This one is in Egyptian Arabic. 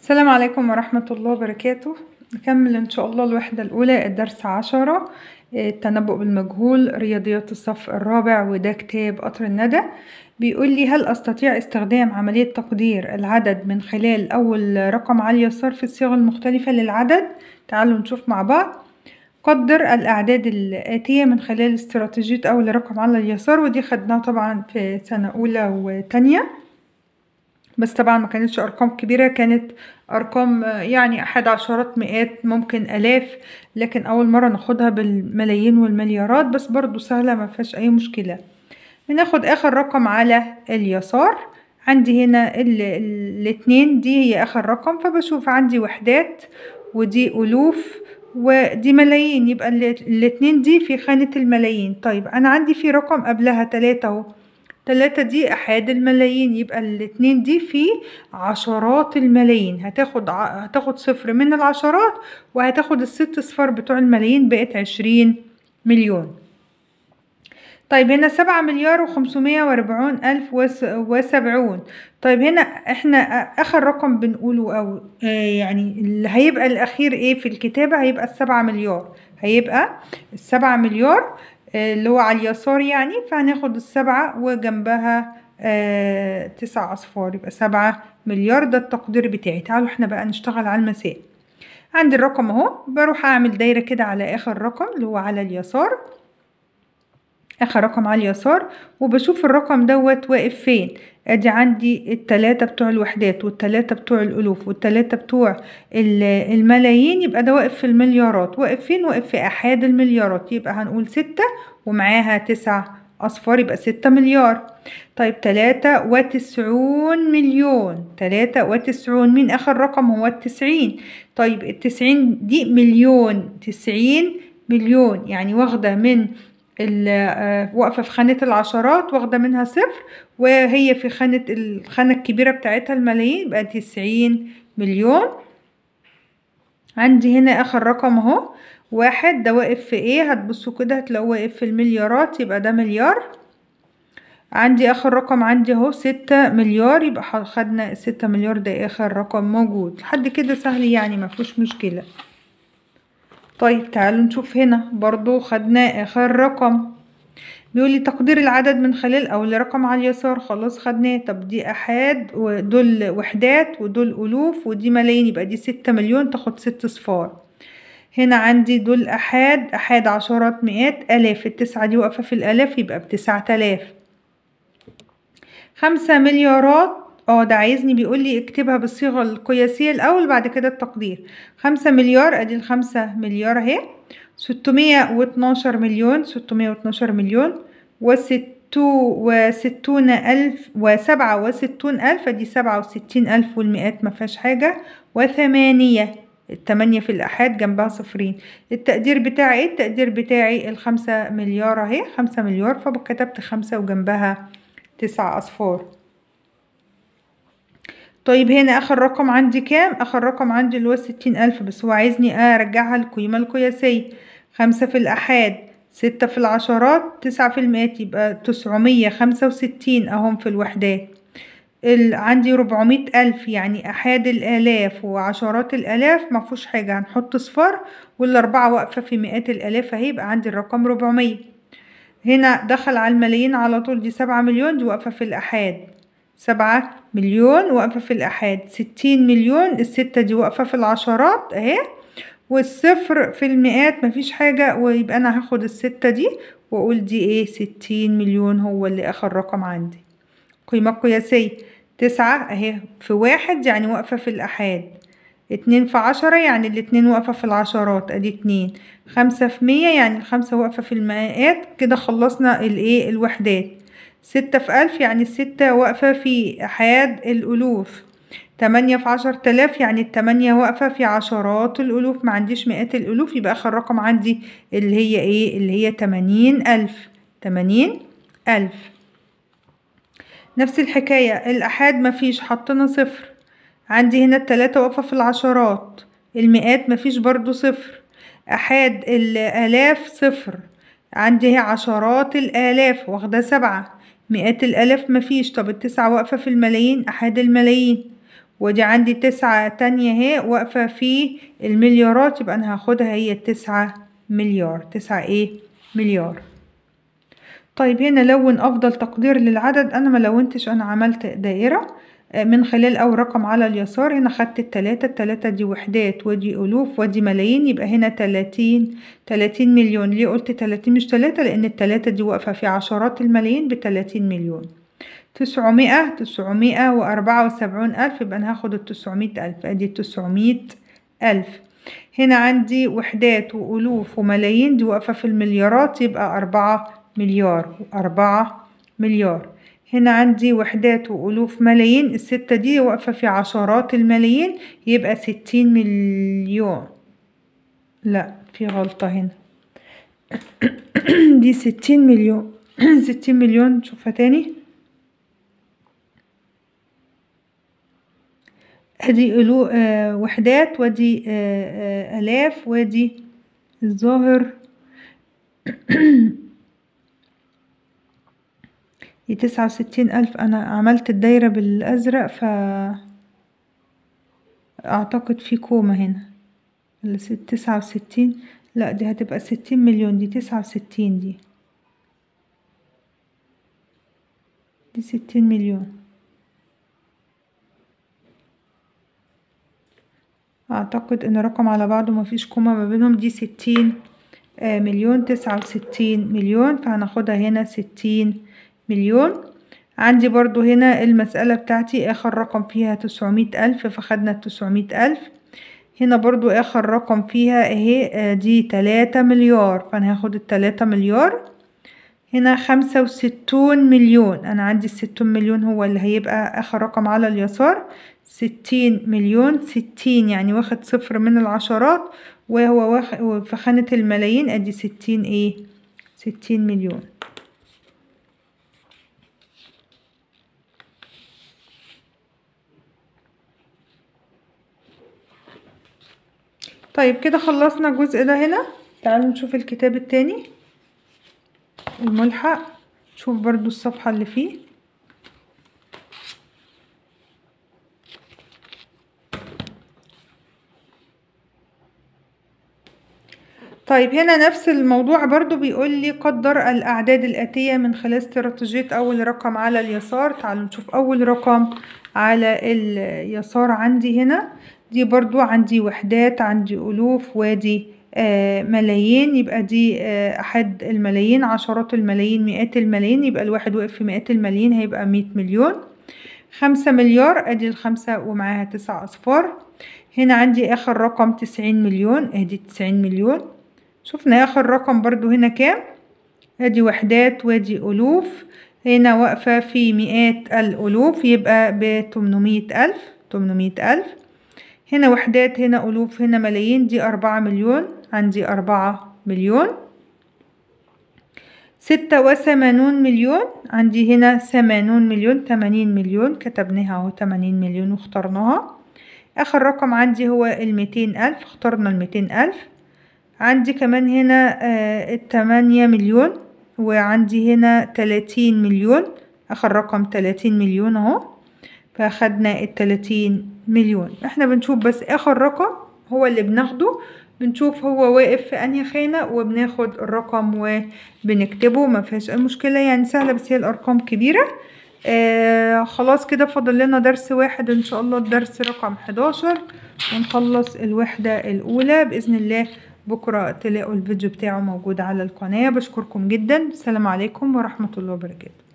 السلام عليكم ورحمة الله وبركاته نكمل إن شاء الله الوحدة الأولى الدرس عشرة التنبؤ بالمجهول رياضيات الصف الرابع وده كتاب قطر الندى بيقول لي هل أستطيع استخدام عملية تقدير العدد من خلال أول رقم على اليسار في الصيغ المختلفة للعدد تعالوا نشوف مع بعض قدر الأعداد الآتية من خلال استراتيجية أول رقم على اليسار ودي خدناها طبعا في سنة أولى وتانية بس طبعا ما كانتش ارقام كبيره كانت ارقام يعني احد عشرات مئات ممكن الاف لكن اول مره ناخدها بالملايين والمليارات بس برضو سهله ما فيهاش اي مشكله بناخد اخر رقم على اليسار عندي هنا الاتنين دي هي اخر رقم فبشوف عندي وحدات ودي الوف ودي ملايين يبقى الاتنين دي في خانة الملايين طيب انا عندي في رقم قبلها تلاتة اهو تلاتة دي أحاد الملايين يبقى الاتنين دي في عشرات الملايين هتاخد ع... هتاخد صفر من العشرات وهتاخد الست صفار بتوع الملايين بقت عشرين مليون طيب هنا سبعة مليار وخمسمية وأربعون ألف وس... وسبعون طيب هنا احنا آخر رقم بنقوله أو آه يعني اللي هيبقى الأخير ايه في الكتابة هيبقى السبعة مليار هيبقى السبعة مليار اللي هو على اليسار يعني فهناخد السبعة وجنبها آه تسع أصفار يبقى سبعة مليار ده التقدير بتاعي تعالوا احنا بقى نشتغل على المسائل عندي الرقم اهو بروح اعمل دايرة كده على اخر رقم اللي هو على اليسار اخر رقم على اليسار وبشوف الرقم دوت واقف فين ادي عندي التلاتة بتوع الوحدات والتلاتة بتوع الالوف والتلاتة بتوع الملايين يبقى ده واقف في المليارات واقف فين واقف في احاد المليارات يبقى هنقول ستة ومعاها تسع اصفار يبقى ستة مليار طيب تلاتة وتسعون مليون تلاتة وتسعون مين اخر رقم هو التسعين طيب التسعين دي مليون تسعين مليون يعني واخدة من واقفة في خانة العشرات واخدة منها صفر وهي في خانة الخانة الكبيرة بتاعتها الملايين يبقى تسعين مليون عندي هنا آخر رقم اهو واحد ده واقف في ايه هتبصوا كده هتلاقوه واقف في المليارات يبقى ده مليار عندي آخر رقم عندي اهو ستة مليار يبقى خدنا ستة مليار ده آخر رقم موجود لحد كده سهل يعني مفيهوش مشكلة طيب تعالوا نشوف هنا برضو خدنا اخر رقم بيقول لي تقدير العدد من خلال اول رقم على اليسار خلاص خدناه طب دي احاد ودول وحدات ودول الوف ودي ملايين يبقى دي ستة مليون تاخد ست صفار هنا عندي دول احاد احاد عشرات مئات الاف التسعة دي واقفة في الالاف يبقى بتسعة الاف خمسة مليارات اه ده عايزني بيقول لي اكتبها بالصيغة القياسية الأول بعد كده التقدير خمسة مليار ادي الخمسة مليار اهي ستمية واتناشر مليون ستمية واتناشر مليون وستو وستون ألف وسبعة وستون ألف ادي سبعة وستين ألف والمئات مفيهاش حاجة وثمانية التمانية في الأحاد جنبها صفرين التقدير بتاعي ايه التقدير بتاعي الخمسة مليار اهي خمسة مليار فكتبت خمسة وجنبها تسع أصفار طيب هنا اخر رقم عندي كام اخر رقم عندي اللي هو ستين الف بس هو عايزني ارجعها القيمة القياسية خمسة في الاحاد ستة في العشرات تسعة في المئات يبقى تسعمية خمسة وستين اهم في الوحدات عندي ربعمية ألف يعني أحاد الآلاف وعشرات الآلاف مفهوش حاجة هنحط صفار والأربعة واقفة في مئات الآلاف هيبقى عندي الرقم ربعمية هنا دخل على الملايين على طول دي سبعة مليون دي واقفة في الأحاد سبعة مليون واقفة في الأحاد ستين مليون الستة دي واقفة في العشرات اهي والصفر في المئات مفيش حاجة ويبقى أنا هاخد الستة دي وأقول دي ايه ستين مليون هو اللي آخر رقم عندي قيمة قياسية تسعة اهي في واحد يعني واقفة في الأحاد اتنين في عشرة يعني الاتنين واقفة في العشرات ادي اتنين خمسة في مية يعني الخمسة واقفة في المئات كده خلصنا الايه الوحدات ستة في ألف يعني الستة واقفة في أحاد الألوف تمانية في عشر تلاف يعني التمانية واقفة في عشرات الألوف ما عنديش مئات الألوف يبقى آخر رقم عندي اللي هي إيه اللي هي تمانين ألف تمانين ألف نفس الحكاية الأحاد مفيش حطينا صفر عندي هنا التلاتة واقفة في العشرات المئات مفيش برضو صفر أحاد الآلاف صفر عندي هي عشرات الآلاف واخدة سبعة مئات الآلاف مفيش طب التسعة واقفة في الملايين أحد الملايين ودي عندي تسعة تانية اهي واقفة في المليارات يبقى انا هاخدها هي التسعة مليار تسعة ايه مليار طيب هنا لون افضل تقدير للعدد انا ما لونتش انا عملت دائرة من خلال أول رقم على اليسار هنا خدت التلاتة التلاتة دي وحدات ودي ألوف ودي ملايين يبقى هنا تلاتين تلاتين مليون ليه قلت تلاتين مش تلاتة لأن التلاتة دي واقفة في عشرات الملايين بتلاتين مليون تسعمائة تسعمائة وأربعة وسبعون ألف يبقى أنا هاخد التسعمائة ألف أدي التسعمائة ألف هنا عندي وحدات وألوف وملايين دي واقفة في المليارات يبقى أربعة مليار أربعة مليار هنا عندي وحدات وألوف ملايين الستة دي واقفة في عشرات الملايين يبقى ستين مليون لا في غلطة هنا دي ستين مليون ستين مليون نشوفها تاني ادي ألو آه وحدات ودي آه آه آلاف ودي الظاهر دي تسعة وستين ألف أنا عملت الدايرة بالأزرق ف أعتقد في كومة هنا ولا تسعة وستين لأ دي هتبقى ستين مليون دي تسعة وستين دي دي ستين مليون أعتقد إن رقم على بعضه مفيش كومة ما بينهم دي ستين مليون تسعة وستين مليون فهناخدها هنا ستين مليون عندي برضو هنا المسألة بتاعتي آخر رقم فيها تسعمية ألف فخدنا التسعمية ألف هنا برضو آخر رقم فيها اهي دي تلاتة مليار فأنا هاخد التلاتة مليار هنا خمسة وستون مليون أنا عندي الستون مليون هو اللي هيبقى آخر رقم على اليسار ستين مليون ستين يعني واخد صفر من العشرات وهو واخد في خانة الملايين أدي ستين ايه ستين مليون طيب كده خلصنا الجزء ده هنا تعالوا نشوف الكتاب التاني الملحق شوف برضو الصفحة اللي فيه طيب هنا نفس الموضوع برضو بيقول لي قدر الأعداد الآتية من خلال استراتيجية أول رقم على اليسار تعالوا نشوف أول رقم على اليسار عندي هنا دي برضو عندي وحدات عندي ألوف وادي آه ملايين يبقى دي آه أحد الملايين عشرات الملايين مئات الملايين يبقى الواحد واقف في مئات الملايين هيبقى مية مليون خمسة مليار ادي الخمسة ومعاها تسع أصفار هنا عندي آخر رقم تسعين مليون ادي تسعين مليون شفنا آخر رقم برضو هنا كام ادي وحدات وادي ألوف هنا واقفة في مئات الألوف يبقى بتمنمية ألف تمنمية ألف هنا وحدات هنا ألوف هنا ملايين دي أربعة مليون عندي أربعة مليون ستة وثمانون مليون عندي هنا ثمانون مليون تمانين مليون كتبناها اهو تمانين مليون واخترناها آخر رقم عندي هو الميتين ألف اخترنا الميتين ألف عندي كمان هنا آه التمانية مليون وعندي هنا تلاتين مليون آخر رقم تلاتين مليون اهو فاخدنا التلاتين مليون احنا بنشوف بس اخر رقم هو اللي بناخده بنشوف هو واقف في انهي خانة وبناخد الرقم وبنكتبه ما فيهاش اي مشكلة يعني سهلة بس هي الارقام كبيرة آه خلاص كده فاضل لنا درس واحد ان شاء الله الدرس رقم 11 ونخلص الوحدة الاولى باذن الله بكرة تلاقوا الفيديو بتاعه موجود على القناة بشكركم جدا السلام عليكم ورحمة الله وبركاته